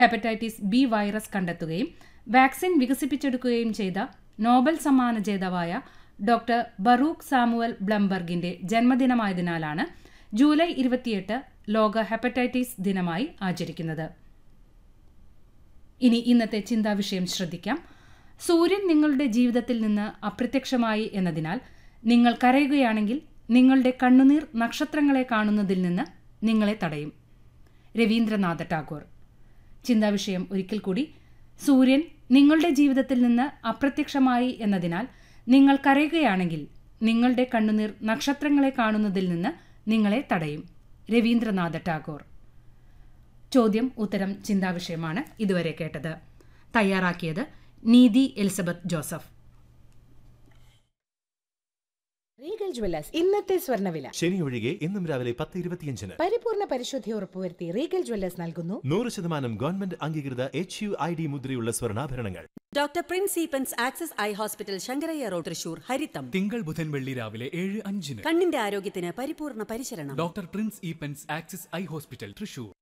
hepatitis B virus കണ്ടെത്തുകയും vaccine വികസിപ്പിച്ചെടുക്കുകയും ചെയ്ത നോബൽ സമ്മാന ജേതാവായ ഡോക്ടർ ബറൂഖ് സാമുവൽ ബ്ലംബർഗിന്റെ ജന്മദിനമായതിനാലാണ് ജൂലൈ ഇരുപത്തിയെട്ട് ലോക ഹെപ്പറ്റൈറ്റിസ് ദിനമായി ആചരിക്കുന്നത് ഇനി ഇന്നത്തെ ചിന്താവിഷയം ശ്രദ്ധിക്കാം സൂര്യൻ നിങ്ങളുടെ ജീവിതത്തിൽ നിന്ന് അപ്രത്യക്ഷമായി എന്നതിനാൽ നിങ്ങൾ കരയുകയാണെങ്കിൽ നിങ്ങളുടെ കണ്ണുനീർ നക്ഷത്രങ്ങളെ കാണുന്നതിൽ നിന്ന് നിങ്ങളെ തടയും രവീന്ദ്രനാഥ ടാഗോർ ചിന്താവിഷയം ഒരിക്കൽ കൂടി സൂര്യൻ നിങ്ങളുടെ ജീവിതത്തിൽ നിന്ന് അപ്രത്യക്ഷമായി എന്നതിനാൽ നിങ്ങൾ കരയുകയാണെങ്കിൽ നിങ്ങളുടെ കണ്ണുനീർ നക്ഷത്രങ്ങളെ കാണുന്നതിൽ നിന്ന് നിങ്ങളെ തടയും രവീന്ദ്രനാഥ ടാഗോർ ചോദ്യം ഉത്തരം ചിന്താവിഷയമാണ് ഇതുവരെ കേട്ടത് തയ്യാറാക്കിയത് നീതി എലിസബത്ത് ജോസഫ് റീഗൽ ജ്വല്ലേഴ്സ് ഇന്നത്തെ സ്വർണ്ണവില ശനി ഒഴികെ ഇന്നും രാവിലെ പത്ത് ഇരുപത്തിയഞ്ചിന് പരിപൂർണ പരിശുദ്ധി ഉറപ്പുവരുത്തി റീഗൽ ജ്വല്ലേഴ്സ് നൽകുന്നു നൂറ് ശതമാനം ഗവൺമെന്റ് അംഗീകൃത എച്ച് യു ഐ ഡി മുദ്രയുള്ള സ്വർണ്ണാഭരണങ്ങൾ doctor Prince Eapen's Axis eye hospital Sankarayya road Thrissur ഹരിത്തം തിങ്കൾ ബുധൻ വെള്ളി രാവിലെ ഏഴ് അഞ്ചിന് കണ്ണിന്റെ ആരോഗ്യത്തിന് പരിപൂർണ പരിചരണം doctor Prince Eapen's Axis eye hospital Thrissur